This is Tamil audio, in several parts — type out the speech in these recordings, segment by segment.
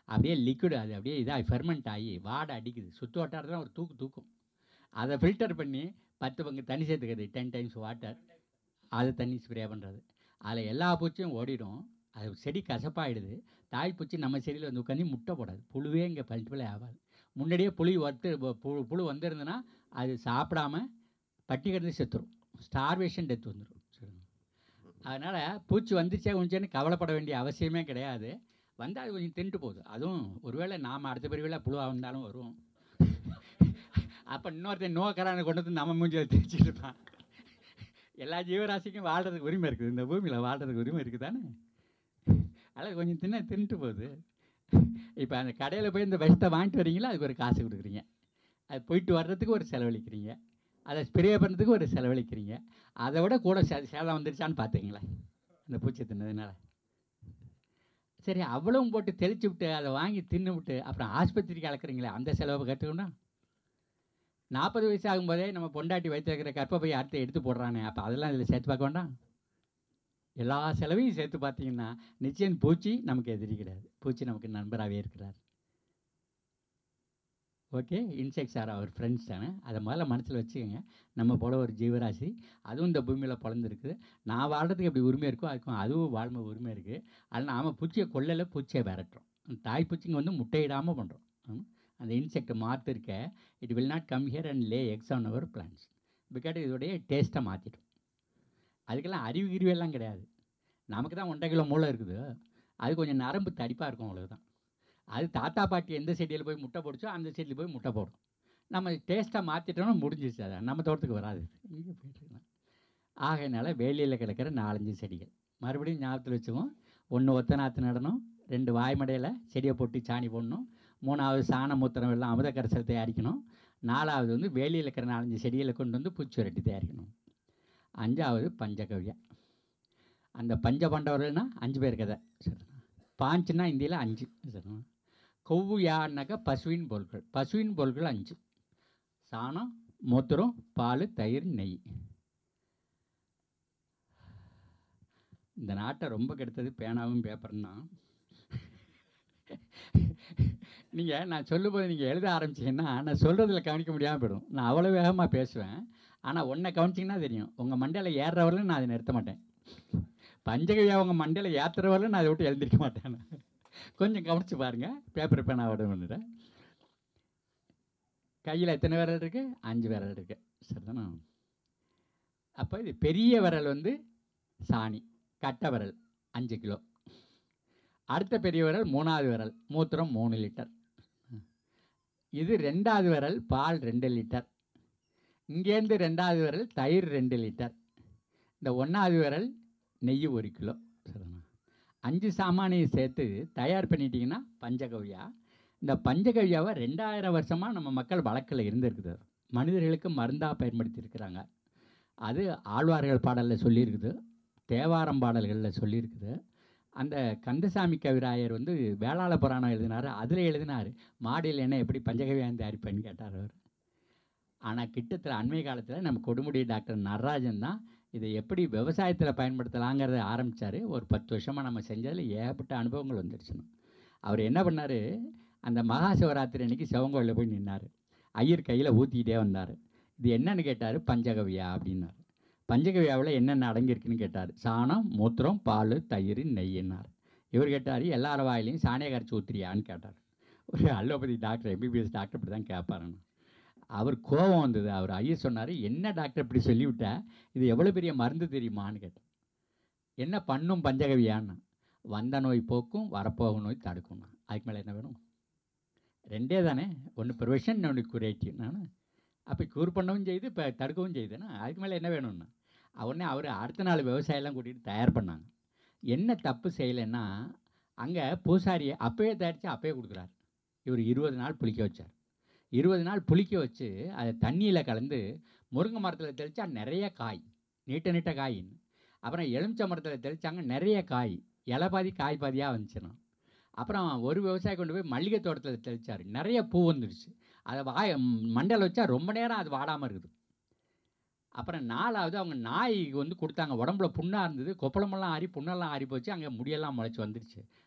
அப்படியே லிக்விட் அது அப்படியே இதாக ஃபெர்மெண்ட் ஆகி வாடை அடிக்குது சுற்று வட்டாரத்தில் ஒரு தூக்கு தூக்கும் அதை ஃபில்டர் பண்ணி பத்து பங்கு தண்ணி சேர்த்துக்கிறது டென் டைம்ஸ் வாட்டர் அது தண்ணி ஸ்ப்ரே பண்ணுறது அதில் எல்லா பூச்சியும் ஓடிடும் அது செடி கசப்பாயிடுது தாய் பூச்சி நம்ம செடியில் வந்து உட்காந்து முட்டை போடாது புழுவே இங்கே பல்டிபிளே ஆகாது முன்னாடியே புளி வறுத்து பு- புழு புழு வந்திருந்துன்னா அது சாப்பிடாம பட்டி கிடந்து செத்துரும் ஸ்டார்வேஷன் டெத் வந்துடும் சரிங்க அதனால் பூச்சி வந்துச்சே கொஞ்சம்னு கவலைப்பட வேண்டிய அவசியமே கிடையாது வந்தால் அது கொஞ்சம் தின்ட்டு போகுது அதுவும் ஒருவேளை நாம் அடுத்த பிரிவில் புழுவாக வந்தாலும் வரும் அப்போ இன்னொருத்தன் நோக்கரான கொண்டு வந்து நம்ம மூஞ்சில் தேய்ச்சிட்டு இருப்பான் எல்லா ஜீவராசிக்கும் வாழ்கிறதுக்கு உரிமை இருக்குது இந்த பூமியில் வாழ்கிறதுக்கு உரிமை இருக்குது தானே அதில் கொஞ்சம் தின்ன தின்ட்டு போகுது இப்போ அந்த கடையில் போய் இந்த விஷத்தை வாங்கிட்டு வரீங்களா அதுக்கு ஒரு காசு கொடுக்குறீங்க அது போயிட்டு வர்றதுக்கு ஒரு செலவழிக்கிறீங்க அதை ஸ்ப்ரே பண்ணுறதுக்கு ஒரு செலவழிக்கிறீங்க அதை விட கூட சே சேதம் வந்துருச்சான்னு பார்த்தீங்களேன் அந்த பூச்சி தின்னதுனால சரி அவ்வளவும் போட்டு தெளிச்சு விட்டு அதை வாங்கி தின்னு விட்டு அப்புறம் ஆஸ்பத்திரிக்கு கலக்குறீங்களே அந்த செலவை கற்றுக்கணும் நாற்பது வயசு ஆகும்போதே நம்ம பொண்டாட்டி வயிற்று இருக்கிற கற்பப்பையை அறுத்து எடுத்து போடுறானே அப்போ அதெல்லாம் இதில் சேர்த்து பார்க்க வேண்டாம் எல்லா செலவையும் சேர்த்து பார்த்தீங்கன்னா நிச்சயம் பூச்சி நமக்கு எதிரி கிடையாது பூச்சி நமக்கு நண்பராகவே இருக்கிறார் okay insects are our friends தானே அதை முதல்ல மனசில் வச்சுக்கோங்க நம்ம போல ஒரு ஜீவராசி அதுவும் இந்த பூமியில் பிறந்திருக்குது நான் வாழ்கிறதுக்கு எப்படி உரிமை இருக்கோ அதுக்கும் அதுவும் வாழ்மை உரிமை இருக்குது அதில் நாம் பூச்சியை கொல்லலை பூச்சியை விரட்டுறோம் தாய் பூச்சிங்க வந்து முட்டையிடாமல் பண்ணுறோம் அந்த இன்செக்ட் மாற்று இருக்க it will not come here and lay eggs on our plants பிகாட் இதோடைய டேஸ்ட்டை மாற்றிடும் அதுக்கெல்லாம் அறிவு கிரிவெல்லாம் கிடையாது நமக்கு தான் ஒன்றரை கிலோ மூளை இருக்குது அது கொஞ்சம் நரம்பு தடிப்பாக இருக்கும் அவ்வளவுதான் அது தாத்தா பாட்டி எந்த செடியில் போய் முட்டை போடுச்சோ அந்த செடியில் போய் முட்டை போடும் நம்ம டேஸ்ட்டை மாற்றிட்டோம்னா முடிஞ்சிச்சு அதை நம்ம தோட்டத்துக்கு வராது இங்கே போயிட்டுருக்கலாம் ஆகையினால வேலியில் கிடக்கிற நாலஞ்சு செடிகள் மறுபடியும் ஞாபகத்தில் வச்சுக்குவோம் ஒன்று ஒத்த நாற்று நடணும் ரெண்டு வாய்மடையில் செடியை போட்டு சாணி போடணும் மூணாவது சாண மூத்திரம் எல்லாம் அமுத கரைசல் தயாரிக்கணும் நாலாவது வந்து வேலியில் இருக்கிற நாலஞ்சு செடிகளை கொண்டு வந்து பூச்சி விரட்டி தயாரிக்கணும் அஞ்சாவது பஞ்சகவ்யா அந்த பஞ்ச பண்டவர்கள்னா அஞ்சு பேர் கதை சரிண்ணா பாஞ்சுன்னா இந்தியில் அஞ்சு சரிண்ணா கொவ்வு யான்னாக்கா பசுவின் பொருட்கள் பசுவின் பொருட்கள் அஞ்சு சாணம் மூத்திரம் பால் தயிர் நெய் இந்த நாட்டை ரொம்ப கெடுத்தது பேனாவும் பேப்பரும் தான் நீங்கள் நான் சொல்லும்போது நீங்கள் எழுத ஆரம்பிச்சீங்கன்னா நான் சொல்கிறதுல கவனிக்க முடியாமல் போயிடும் நான் அவ்வளோ வேகமாக பேசுவேன் ஆனால் ஒன்றை கவனிச்சிங்கன்னா தெரியும் உங்கள் மண்டையில் ஏறுறவரையும் நான் அதை நிறுத்த மாட்டேன் பஞ்சகவியா உங்கள் மண்டையில் ஏற்றுறவரையும் நான் அதை விட்டு எழுந்திருக்க மாட்டேன் நான். கொஞ்சம் கவனிச்சு பாருங்கள் பேப்பர் பேனாவோட வந்துட்டேன் கையில் எத்தனை விரல் இருக்குது அஞ்சு விரல் இருக்குது சரிதானே அப்போ இது பெரிய விரல் வந்து சாணி கட்டை விரல் அஞ்சு கிலோ அடுத்த பெரிய விரல் மூணாவது விரல் மூத்திரம் மூணு லிட்டர் இது ரெண்டாவது விரல் பால் ரெண்டு லிட்டர் இங்கேருந்து ரெண்டாவது விரல் தயிர் ரெண்டு லிட்டர் இந்த ஒன்றாவது விரல் நெய் ஒரு கிலோ சரிண்ணா அஞ்சு சாமானையும் சேர்த்து தயார் பண்ணிட்டீங்கன்னா பஞ்சகவ்யா இந்த பஞ்சகவ்யாவை ரெண்டாயிரம் வருஷமாக நம்ம மக்கள் வழக்கில் இருந்திருக்குது மனிதர்களுக்கு மருந்தாக பயன்படுத்தி இருக்கிறாங்க அது ஆழ்வார்கள் பாடலில் சொல்லியிருக்குது தேவாரம் பாடல்களில் சொல்லியிருக்குது அந்த கந்தசாமி கவிராயர் வந்து வேளாள புராணம் எழுதினார் அதில் எழுதினார் மாடியில் என்ன எப்படி பஞ்சகவியான் தயாரிப்பேன்னு கேட்டார் அவர் ஆனால் கிட்டத்தில் அண்மை காலத்தில் நம்ம கொடுமுடி டாக்டர் நடராஜன் தான் இதை எப்படி விவசாயத்தில் பயன்படுத்தலாங்கிறத ஆரம்பித்தார் ஒரு பத்து வருஷமாக நம்ம செஞ்சதில் ஏகப்பட்ட அனுபவங்கள் வந்துருச்சுன்னு அவர் என்ன பண்ணார் அந்த மகா சிவராத்திரி அன்னைக்கு சிவங்கோயிலில் போய் நின்னார் ஐயர் கையில் ஊற்றிக்கிட்டே வந்தார் இது என்னன்னு கேட்டார் பஞ்சகவியா அப்படின்னாரு பஞ்சகவியாவில் என்னென்ன அடங்கியிருக்குன்னு கேட்டார் சாணம் மூத்திரம் பால் தயிர் நெய்யினார் இவர் கேட்டார் எல்லார வாயிலையும் சாணியை கரைச்சி ஊத்துறியான்னு கேட்டார் ஒரு அலோபதி டாக்டர் எம்பிபிஎஸ் டாக்டர் இப்படி தான் கேட்பாருன்னு அவர் கோபம் வந்தது அவர் ஐயர் சொன்னார் என்ன டாக்டர் இப்படி சொல்லிவிட்டா இது எவ்வளோ பெரிய மருந்து தெரியுமான்னு கேட்டேன் என்ன பண்ணும் பஞ்சகவியான்னு வந்த நோய் போக்கும் வரப்போகும் நோய் தடுக்கும்னா அதுக்கு மேலே என்ன வேணும் ரெண்டே தானே ஒன்று ப்ரிவெஷன் ஒன்று குரேட்டிவ் நான் அப்போ க்யூர் பண்ணவும் செய்யுது இப்போ தடுக்கவும் செய்யுதுன்னா அதுக்கு மேலே என்ன வேணும்னா உடனே அவர் அடுத்த நாள் விவசாயம்லாம் கூட்டிகிட்டு தயார் பண்ணாங்க என்ன தப்பு செய்யலைன்னா அங்கே பூசாரியை அப்பயே தயாரித்து அப்பயே கொடுக்குறாரு இவர் இருபது நாள் புளிக்க வச்சார் இருபது நாள் புளிக்க வச்சு அதை தண்ணியில் கலந்து முருங்கை மரத்தில் தெளித்தா நிறைய காய் நீட்ட நீட்ட காயின்னு அப்புறம் எலுமிச்சை மரத்தில் தெளித்தாங்க நிறைய காய் இலை பாதி காய் பாதியாக வந்துச்சுன்னா அப்புறம் ஒரு விவசாயி கொண்டு போய் மல்லிகை தோட்டத்தில் தெளித்தார் நிறைய பூ வந்துடுச்சு அதை வாய மண்டல வச்சா ரொம்ப நேரம் அது வாடாமல் இருக்குது அப்புறம் நாலாவது அவங்க நாய்க்கு வந்து கொடுத்தாங்க உடம்புல புண்ணாக இருந்தது கொப்பளமெல்லாம் ஆறி புண்ணெல்லாம் ஆறி போச்சு அங்கே முடியெல்லாம் முளைச்சி வந்துடுச்சு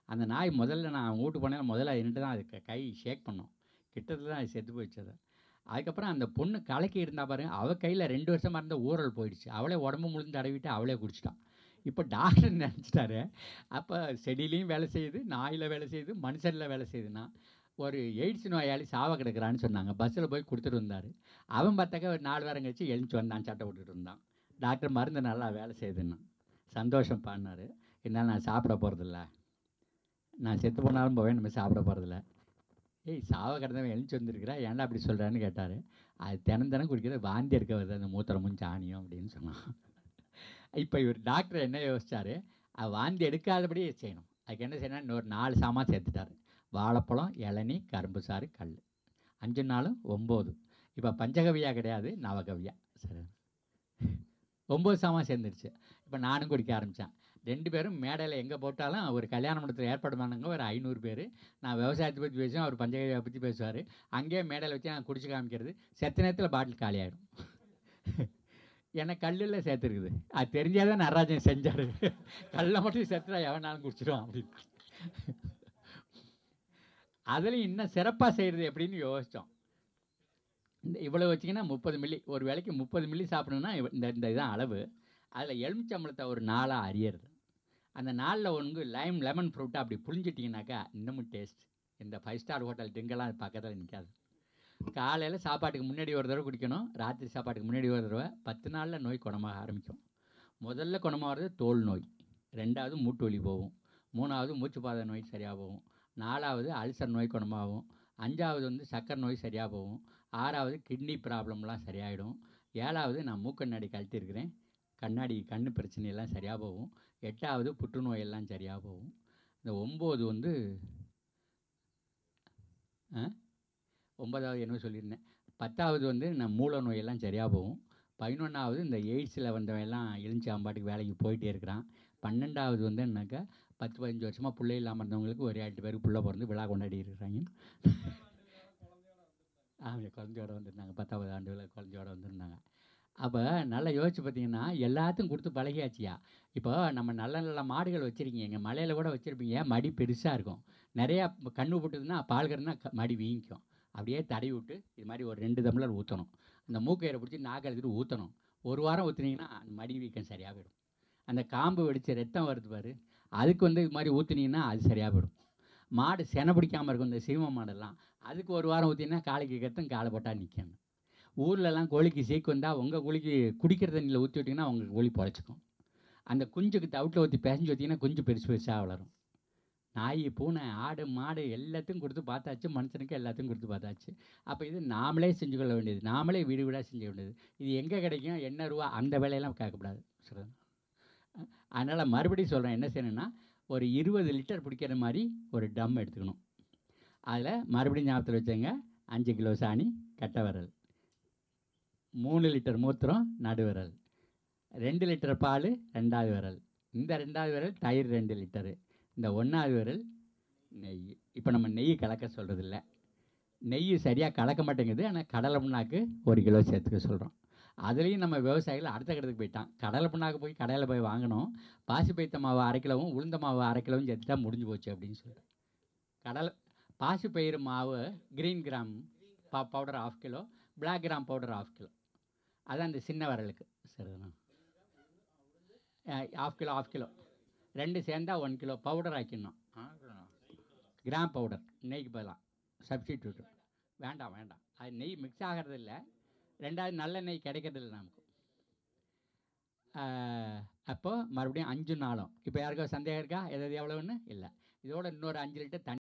அந்த நாய் முதல்ல நான் வீட்டு போனேன் முதல்ல நின்று தான் அது க- கை ஷேக் பண்ணோம் கிட்டத்தில் தான் அது செத்து போயிடுச்சு அது அதுக்கப்புறம் அந்த பொண்ணு கலக்கி இருந்தா பாருங்க அவள் கையில் ரெண்டு வருஷமாக இருந்த ஊறல் போயிடுச்சு அவளே உடம்பு முழுந்து தடவிட்டு அவளே குடிச்சிட்டான் இப்போ டாக்டர் நினச்சிட்டாரு அப்போ செடியிலையும் வேலை செய்யுது நாயில் வேலை செய்யுது மனுஷனில் வேலை செய்யுதுன்னா ஒரு எய்ட்ஸ் நோயாளி சாவ கிடக்குறான்னு சொன்னாங்க பஸ்ஸில் போய் கொடுத்துட்டு வந்தார் அவன் பார்த்தாக்க ஒரு நாலு வாரம் கழிச்சு எழுந்துச்சு வந்தான் சட்டை போட்டுட்டு இருந்தான் டாக்டர் மருந்து நல்லா வேலை செய்யுதுன்னா சந்தோஷம் பண்ணார் இருந்தாலும் நான் சாப்பிட போகிறதில்ல நான் செத்து போனாலும் போவேன் நம்ம சாப்பிட போகிறதில்ல ஏய் சாவ கிடந்தவன் எழுந்துச்சு வந்திருக்கிறா ஏன்டா அப்படி சொல்கிறான்னு கேட்டார் அது தினம் தினம் குடிக்கிறது வாந்தி எடுக்க வருது அந்த மூத்திரமும் சாணியும் அப்படின்னு சொன்னான் இப்போ இவர் டாக்டர் என்ன யோசிச்சாரு அது வாந்தி எடுக்காதபடி செய்யணும் அதுக்கு என்ன செய்யணும் இன்னொரு நாலு சாமான் சேர்த்துட்டாரு வாழைப்பழம் இளநீ கரும்பு சாறு கல் அஞ்சு நாளும் ஒம்பது இப்போ பஞ்சகவியா கிடையாது நவகவியா சரி ஒம்பது சாமான் சேர்ந்துருச்சு இப்போ நானும் குடிக்க ஆரம்பித்தேன் ரெண்டு பேரும் மேடையில் எங்கே போட்டாலும் ஒரு கல்யாண மண்டபத்தில் ஏற்பாடு பண்ணாங்க ஒரு ஐநூறு பேர் நான் விவசாயத்தை பற்றி பேசுவேன் அவர் பஞ்சகவியை பற்றி பேசுவார் அங்கேயே மேடையில் வச்சு நான் குடிச்சு காமிக்கிறது செத்த நேரத்தில் பாட்டில் காலி ஆகிடும் ஏன்னா கல்லில் சேர்த்துருக்குது அது தெரிஞ்சாதான் நடராஜன் செஞ்சார் கல்லை மட்டும் சேர்த்துட்டா எவனாலும் குடிச்சிடுவான் அப்படின்னு அதுலேயும் இன்னும் சிறப்பாக செய்கிறது எப்படின்னு யோசித்தோம் இந்த இவ்வளோ வச்சிங்கன்னா முப்பது மில்லி ஒரு வேளைக்கு முப்பது மில்லி சாப்பிடணும்னா இவ- இந்த இந்த இதான் அளவு அதில் எலுமிச்சம்பழத்தை ஒரு நாளாக அரியறது அந்த நாளில் ஒன்று லைம் லெமன் ஃப்ரூட்டை அப்படி புழிஞ்சிட்டிங்கனாக்கா இன்னமும் டேஸ்ட் இந்த ஃபைவ் ஸ்டார் ஹோட்டல் ட்ரிங்கெல்லாம் பக்கத்தில் நிற்காது காலையில் சாப்பாட்டுக்கு முன்னாடி ஒரு தடவை குடிக்கணும் ராத்திரி சாப்பாட்டுக்கு முன்னாடி ஒரு தடவை பத்து நாளில் நோய் குணமாக ஆரம்பிக்கும் முதல்ல குணமாகிறது தோல் நோய் ரெண்டாவது மூட்டு வலி போகும் மூணாவது மூச்சுப்பாதை நோய் சரியாக போகும் நாலாவது அல்சர் நோய் குணமாகும் அஞ்சாவது வந்து சக்கரை நோய் சரியாக போகும் ஆறாவது கிட்னி ப்ராப்ளம்லாம் சரியாயிடும் ஏழாவது நான் மூக்கண்ணாடி கழட்டியிருக்கிறேன் கண்ணாடி கண்ணு பிரச்சனையெல்லாம் சரியாக போகும் எட்டாவது புற்றுநோய் எல்லாம் சரியாக போகும் இந்த ஒம்பது வந்து ஆ ஒன்பதாவது என்ன சொல்லியிருந்தேன் பத்தாவது வந்து நான் மூல நோயெல்லாம் சரியாக போகும் பதினொன்றாவது இந்த எய்ட்ஸில் வந்தவன் எல்லாம் எலுமிச்சாம்பாட்டுக்கு வேலைக்கு போயிட்டே இருக்கிறான் பன்னெண்டாவது வந்து என்னக்கா பத்து பதினஞ்சு வருஷமாக பிள்ளை இல்லாமல் இருந்தவங்களுக்கு ஒரு எட்டு பேருக்கு பிள்ளை பிறந்து விழா கொண்டாடி இருக்கிறாங்க ஆமாம் குழந்தையோட வந்திருந்தாங்க பத்தாவது ஆண்டுகளில் குழந்தையோட வந்திருந்தாங்க அப்போ நல்லா யோசிச்சு பார்த்தீங்கன்னா எல்லாத்தையும் கொடுத்து பழகியாச்சியா இப்போ நம்ம நல்ல நல்ல மாடுகள் வச்சுருக்கீங்க எங்கள் மலையில் கூட வச்சுருப்பீங்க மடி பெருசாக இருக்கும் நிறையா கண்ணு போட்டுதுன்னா பால் கறனா க- மடி வீங்கிக்கும் அப்படியே தடவி விட்டு இது மாதிரி ஒரு ரெண்டு தம்ளர் ஊற்றணும் அந்த மூக்கையரை பிடிச்சி நாக்கு எடுத்துட்டு ஊற்றணும் ஒரு வாரம் ஊற்றுனீங்கன்னா அந்த மடி வீக்கம் சரியாக போயிடும் அந்த காம்பு வெடித்து ரத்தம் வருது பாரு அதுக்கு வந்து இது மாதிரி ஊற்றுனீங்கன்னா அது சரியாக போயிடும் மாடு செனை பிடிக்காமல் இருக்கும் இந்த சீம மாடெல்லாம் அதுக்கு ஒரு வாரம் ஊற்றினா காலைக்கு கத்தும் காலை போட்டால் நிற்கணும் ஊர்லலாம் கோழிக்கு சீக்கு வந்தால் உங்கள் கோழிக்கு குடிக்கிற தண்ணியில் ஊற்றி விட்டிங்கன்னா உங்கள் கோழி பொழைச்சிக்கும் அந்த குஞ்சுக்கு தவிட்டில் ஊற்றி பிசைஞ்சு ஊற்றிங்கன்னா குஞ்சு பெருசு பெருசாக வளரும் நாய் பூனை ஆடு மாடு எல்லாத்தையும் கொடுத்து பார்த்தாச்சு மனுஷனுக்கு எல்லாத்தையும் கொடுத்து பார்த்தாச்சு அப்போ இது நாமளே செஞ்சு கொள்ள வேண்டியது நாமளே வீடு வீடாக செஞ்ச வேண்டியது இது எங்கே கிடைக்கும் என்ன ரூபா அந்த வேலையெல்லாம் கேட்கக்கூடாது சொல்கிறேன் அதனால் மறுபடியும் சொல்கிறேன் என்ன செய்யணும்னா ஒரு இருபது லிட்டர் பிடிக்கிற மாதிரி ஒரு டம் எடுத்துக்கணும் அதில் மறுபடியும் ஞாபகத்தில் வச்சுங்க அஞ்சு கிலோ சாணி கட்டை விரல் மூணு லிட்டர் மூத்திரம் நடுவிரல் ரெண்டு லிட்டர் பால் ரெண்டாவது விரல் இந்த ரெண்டாவது விரல் தயிர் ரெண்டு லிட்டரு இந்த ஒன்றாவது விரல் நெய் இப்போ நம்ம நெய் கலக்க சொல்கிறது இல்லை நெய் சரியாக கலக்க மாட்டேங்குது ஆனால் கடலை புண்ணாக்கு ஒரு கிலோ சேர்த்துக்க சொல்கிறோம் அதுலேயும் நம்ம விவசாயிகள் அடுத்த கட்டத்துக்கு போயிட்டான் கடலை புண்ணாக்கு போய் கடையில் போய் வாங்கினோம் பாசி பைத்த மாவு அரை கிலோவும் உளுந்த மாவு அரை கிலோவும் சேர்த்துட்டா முடிஞ்சு போச்சு அப்படின்னு சொல்லிட்டு கடலை பாசி பயிறு மாவு கிரீன் கிராம் பா powder half kilo black gram powder half kilo அதான் இந்த சின்ன விரலுக்கு சரிதானா ஆஃப் கிலோ ஆஃப் கிலோ ரெண்டு சேர்ந்தா ஒன் கிலோ பவுடர் ஆக்கிடணும் கிராம் பவுடர் நெய்க்கு பதிலாக சப்ஸ்டிடியூட் வேண்டாம் வேண்டாம் அது நெய் மிக்ஸ் ஆகிறது இல்லை ரெண்டாவது நல்ல நெய் கிடைக்கிறது இல்லை நமக்கு அப்போது மறுபடியும் அஞ்சு நாளும் இப்போ யாருக்கோ சந்தேகம் இருக்கா எதாவது எவ்வளோன்னு இல்லை இதோட இன்னொரு அஞ்சு லிட்டர் தண்ணி